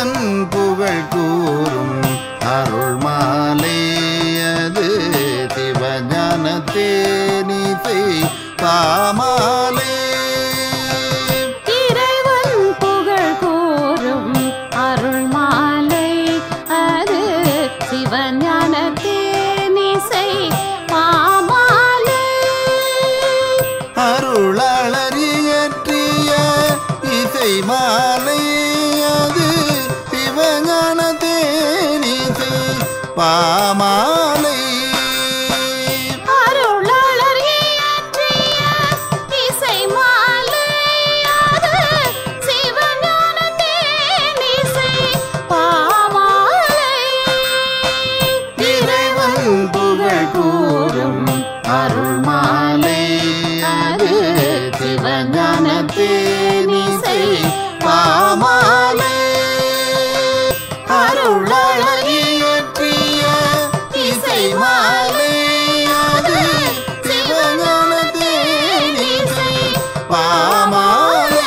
இறைவன் புகழ் கூறும் அருள் மாலை அது சிவஞான தேனிசை பாமாலை இறைவன் புகழ் கூறும் அருள் மாலை அது சிவஞான தேனிசை பாமாலை அருளாளர் இயற்றிய இசை மாலை அது சிவஞான தேனிசை பாமாலை அருளாளர் இயற்றிய இசை மாலை அது சிவஞான தேனிசை பாமாலை இறைவன் புகழ் கூறும் அருள் மாலை அது சிவஞான தேனிசை பாமாலை அருளாளர் இயற்றிய இசை மாலை அது சிவஞான தேனிசை பாமாலை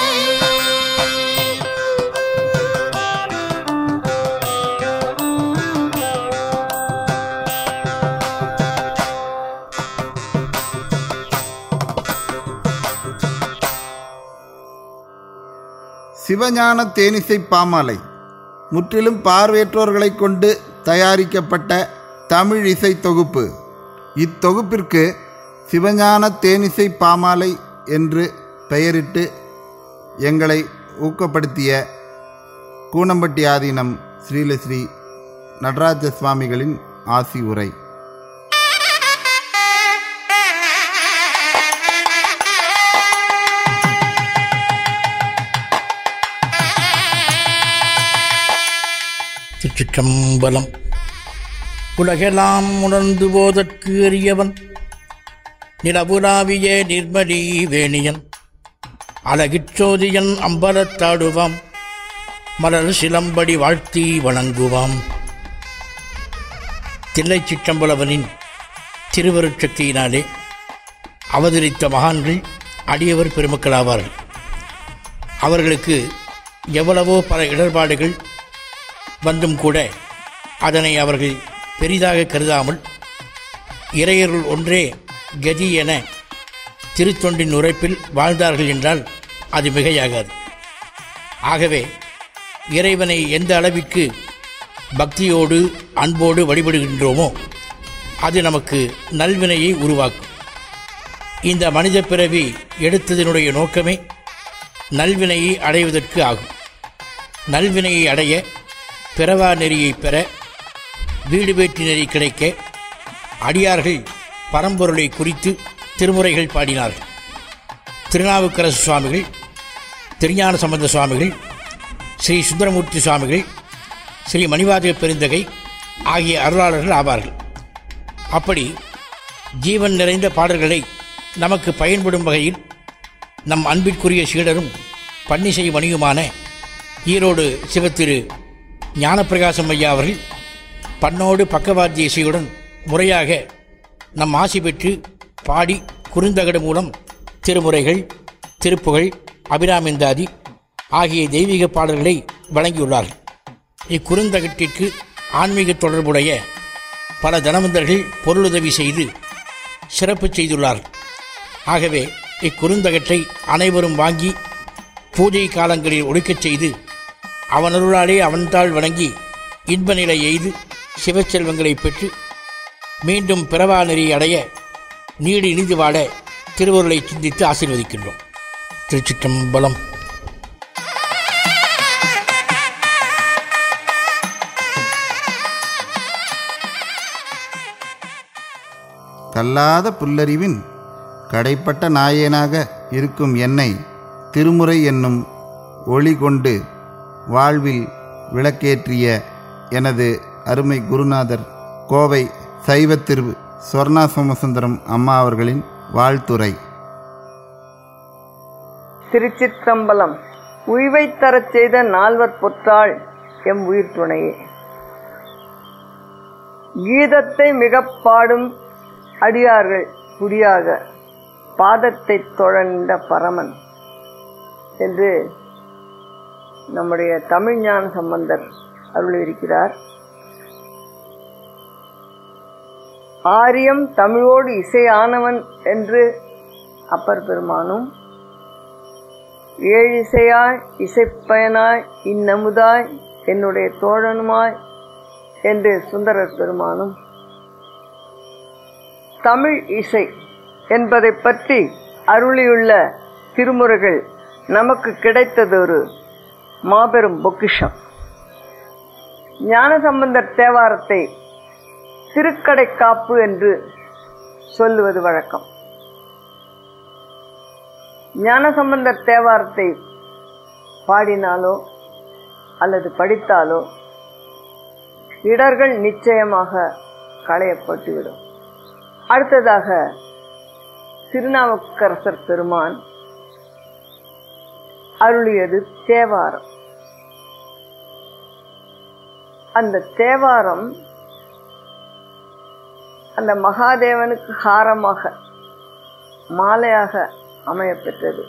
சிவஞான தேனிசை பாமாலை முற்றிலும் பார்வையற்றோர்களைக் கொண்டு தயாரிக்கப்பட்ட தமிழ் இசை தொகுப்பு இத்தொகுப்பிற்கு சிவஞான தேனிசை பாமாலை என்று பெயரிட்டு எங்களை ஊக்கப்படுத்திய கூனம்பட்டி ஆதீனம் ஸ்ரீலஸ்ரீ நடராஜ சுவாமிகளின் ஆசி உரை திருச்சிற்றம்பலம் உலகெல்லாம் உணர்ந்து போதற்கு எரியவன் நிலவுலாவிய நிர்மலி வேணியன் அழகிச்சோதியன் அம்பலத்தாடுவாம் மலர் சிலம்படி வாழ்த்தி வணங்குவாம் தில்லை சிற்றம்பலவனின் திருவருட்சக்தியினாலே அவதரித்த மகான்கள் அடியவர் பெருமக்களாவார்கள் அவர்களுக்கு எவ்வளவோ பல இடர்பாடுகள் வந்தும் கூட அதனை அவர்கள் பெரிதாக கருதாமல் இறையருள் ஒன்றே கதி என திருத்தொண்டின் உரைப்பில் வாழ்ந்தார்கள் என்றால் அது மிகையாகாது ஆகவே இறைவனை எந்த அளவிற்கு பக்தியோடு அன்போடு வழிபடுகின்றோமோ அது நமக்கு நல்வினையை உருவாக்கும் இந்த மனித பிறவி எடுத்ததனுடைய நோக்கமே நல்வினையை அடைவதற்கு ஆகும் நல்வினையை அடைய பிறவா நெறியை பெற வீடு வேற்றி நெறி கிடைக்க அடியார்கள் பரம்பொருளை குறித்து திருமுறைகள் பாடினார்கள் திருநாவுக்கரசு சுவாமிகள் திருஞான சம்பந்த சுவாமிகள் ஸ்ரீ சுந்தரமூர்த்தி சுவாமிகள் ஸ்ரீ மணிவாதிக பெருந்தகை ஆகிய அருளாளர்கள் ஆவார்கள் அப்படி ஜீவன் நிறைந்த பாடல்களை நமக்கு பயன்படும் வகையில் நம் அன்பிற்குரிய சீடரும் பன்னிசை மணியுமான ஈரோடு சிவத்திரு ஞானப்பிரகாசம் ஐயா அவர்கள் பண்ணோடு பக்கவாத்திய இசையுடன் முறையாக நம் ஆசி பெற்று பாடி குறுந்தகடு மூலம் திருமுறைகள் திருப்புகழ் அபிராமிந்தாதி ஆகிய தெய்வீக பாடல்களை வழங்கியுள்ளார்கள் இக்குறுந்தகட்டிற்கு ஆன்மீக தொடர்புடைய பல தனவந்தர்கள் பொருளுதவி செய்து சிறப்பு செய்துள்ளார்கள் ஆகவே இக்குறுந்தகட்டை அனைவரும் வாங்கி பூஜை காலங்களில் ஒழிக்கச் செய்து அவனருளாலே அவன்தாள் வணங்கி இன்ப நிலை எய்து சிவச்செல்வங்களை பெற்று மீண்டும் பிறவா நெறி அடைய நீடு இனிது வாழ திருவருளை சிந்தித்து ஆசீர்வதிக்கின்றோம் திருச்சிற்றம்பலம் கல்லாத புல்லறிவின் கடைப்பட்ட நாயனாக இருக்கும் என்னை திருமுறை என்னும் ஒளி கொண்டு வாழ்வில் விளக்கேற்றிய எனது அருமை குருநாதர் கோவை சைவத்திரு சொர்ணா சோமசுந்தரம் அம்மா அவர்களின் வாழ்த்துரை திருச்சிற்றம்பலம் உய்வைத் தரச் செய்த நால்வர் பொற்றாள் எம் உயிர் துணையே கீதத்தை மிகப் பாடும் அடியார்கள் குடியாக பாதத்தைத் தொழந்த பரமன் என்று நம்முடைய தமிழ் ஞான சம்பந்தர் அருளியிருக்கிறார் ஆரியம் தமிழோடு இசையானவன் என்று அப்பர் பெருமானும் ஏழிசையாய் இசைப்பயனாய் இந்நமுதாய் என்னுடைய தோழனுமாய் என்று சுந்தரர் பெருமானும் தமிழ் இசை என்பதை பற்றி அருளியுள்ள திருமுறைகள் நமக்கு கிடைத்ததொரு மாபெரும் பொக்கிஷம் ஞானசம்பந்தர் தேவாரத்தை திருக்கடைக்காப்பு என்று சொல்லுவது வழக்கம் ஞானசம்பந்தர் தேவாரத்தை பாடினாலோ அல்லது படித்தாலோ இடர்கள் நிச்சயமாக களையப்பட்டுவிடும் அடுத்ததாக திருநாவுக்கரசர் பெருமான் அருளியது தேவாரம் அந்த தேவாரம் அந்த மகாதேவனுக்கு ஹாரமாக மாலையாக அமையப்பெற்றது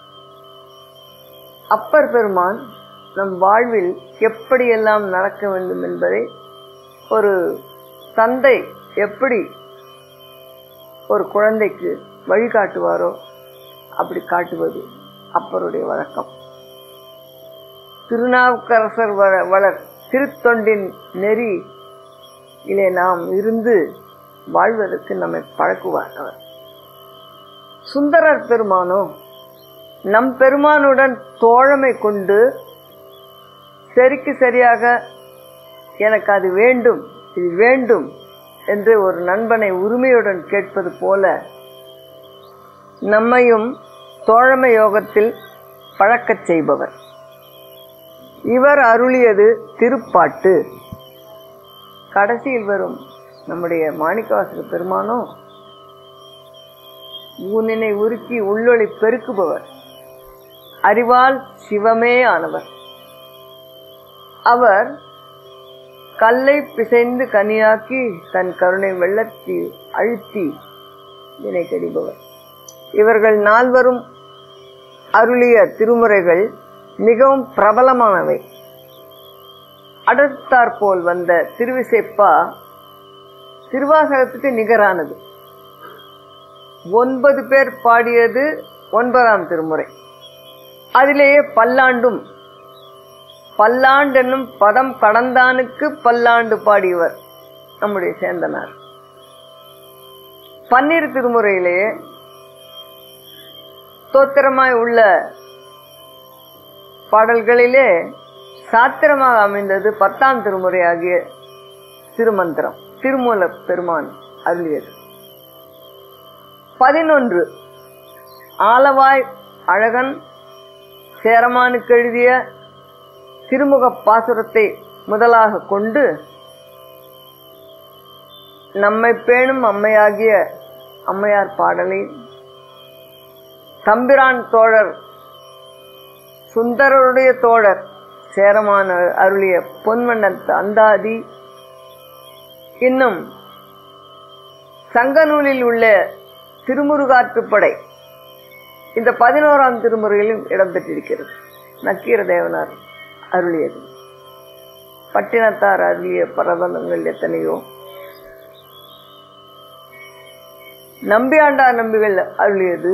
அப்பர் பெருமான் நம் வாழ்வில் எப்படியெல்லாம் நடக்க வேண்டும் என்பதை ஒரு தந்தை எப்படி ஒரு குழந்தைக்கு வழிகாட்டுவாரோ அப்படி காட்டுவது அப்பருடைய வழக்கம் திருநாவுக்கரசர் வள வளர் திருத்தொண்டின் நெறி இலே நாம் இருந்து வாழ்வதற்கு நம்மை பழக்குவார் அவர் சுந்தரர் பெருமானோ நம் பெருமானுடன் தோழமை கொண்டு சரிக்கு சரியாக எனக்கு அது வேண்டும் இது வேண்டும் என்று ஒரு நண்பனை உரிமையுடன் கேட்பது போல நம்மையும் தோழமை யோகத்தில் பழக்கச் செய்பவர் இவர் அருளியது திருப்பாட்டு கடைசியில் வரும் நம்முடைய மாணிக்கவாசக பெருமானோ ஊனினை உருக்கி உள்ளொளி பெருக்குபவர் அறிவால் சிவமே ஆனவர் அவர் கல்லை பிசைந்து கனியாக்கி தன் கருணை வெள்ளத்தி அழுத்தி வினை கடிபவர் இவர்கள் நால்வரும் அருளிய திருமுறைகள் மிகவும் பிரபலமானவை அடுத்தாற்போல் வந்த திருவிசைப்பா திருவாசகத்துக்கு நிகரானது ஒன்பது பேர் பாடியது ஒன்பதாம் திருமுறை அதிலேயே பல்லாண்டும் பல்லாண்டு என்னும் பதம் கடந்தானுக்கு பல்லாண்டு பாடியவர் நம்முடைய சேந்தனார் பன்னீர் திருமுறையிலே தோத்திரமாய் உள்ள பாடல்களிலே சாத்திரமாக அமைந்தது பத்தாம் திருமுறை ஆகிய திருமந்திரம் திருமூல பெருமான் அருளியது பதினொன்று ஆலவாய் அழகன் சேரமானுக்கு எழுதிய திருமுக பாசுரத்தை முதலாக கொண்டு நம்மை பேணும் அம்மையாகிய அம்மையார் பாடலை தம்பிரான் தோழர் சுந்தரருடைய தோழர் சேரமான அருளிய பொன்வண்ணத்து அந்தாதி இன்னும் சங்கநூலில் உள்ள திருமுருகாற்றுப்படை இந்த பதினோராம் திருமுறையிலும் இடம்பெற்றிருக்கிறது நக்கீர தேவனார் அருளியது பட்டினத்தார் அருளிய பரவலங்கள் எத்தனையோ நம்பியாண்டார் நம்பிகள் அருளியது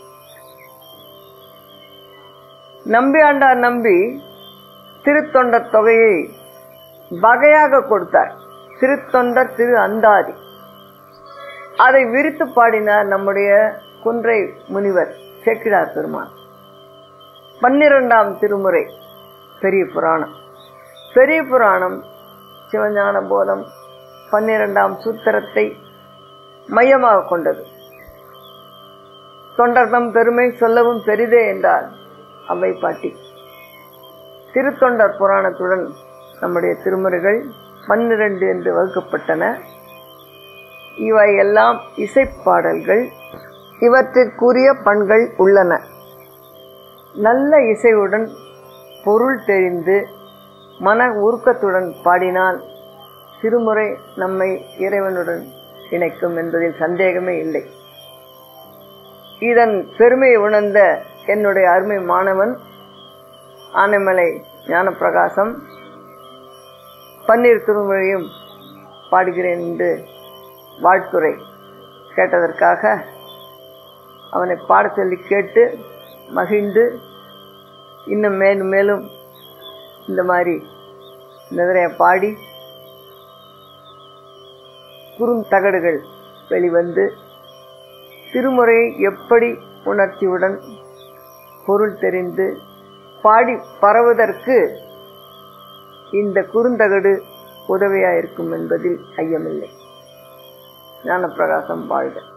நம்பியாண்டார் நம்பி திருத்தொண்டர் தொகையை வகையாக கொடுத்தார் திருத்தொண்டர் திரு அந்தாதி அதை விரித்து பாடினார் நம்முடைய குன்றை முனிவர் சேக்கிடார் பெருமான் பன்னிரெண்டாம் திருமுறை பெரிய புராணம் பெரிய புராணம் சிவஞான போதம் பன்னிரெண்டாம் சூத்திரத்தை மையமாக கொண்டது தொண்டர்தம் பெருமை சொல்லவும் பெரிதே என்றார் அவை பாட்டி திருத்தொண்டர் புராணத்துடன் நம்முடைய திருமுறைகள் பன்னிரண்டு என்று வகுக்கப்பட்டன இவை எல்லாம் இசைப்பாடல்கள் இவற்றிற்குரிய பண்கள் உள்ளன நல்ல இசையுடன் பொருள் தெரிந்து மன உருக்கத்துடன் பாடினால் திருமுறை நம்மை இறைவனுடன் இணைக்கும் என்பதில் சந்தேகமே இல்லை இதன் பெருமையை உணர்ந்த என்னுடைய அருமை மாணவன் ஆனைமலை ஞானப்பிரகாசம் பன்னீர் திருமுறையும் பாடுகிறேன் என்று வாழ்த்துரை கேட்டதற்காக அவனை பாட சொல்லி கேட்டு மகிழ்ந்து இன்னும் மேலும் மேலும் இந்த மாதிரி நிறைய பாடி குறுந்தகடுகள் வெளிவந்து திருமுறையை எப்படி உணர்ச்சியுடன் பொருள் தெரிந்து பாடி பரவுவதற்கு இந்த குறுந்தகடு உதவியாயிருக்கும் என்பதில் ஐயமில்லை ஞானப்பிரகாசம் வாழ்க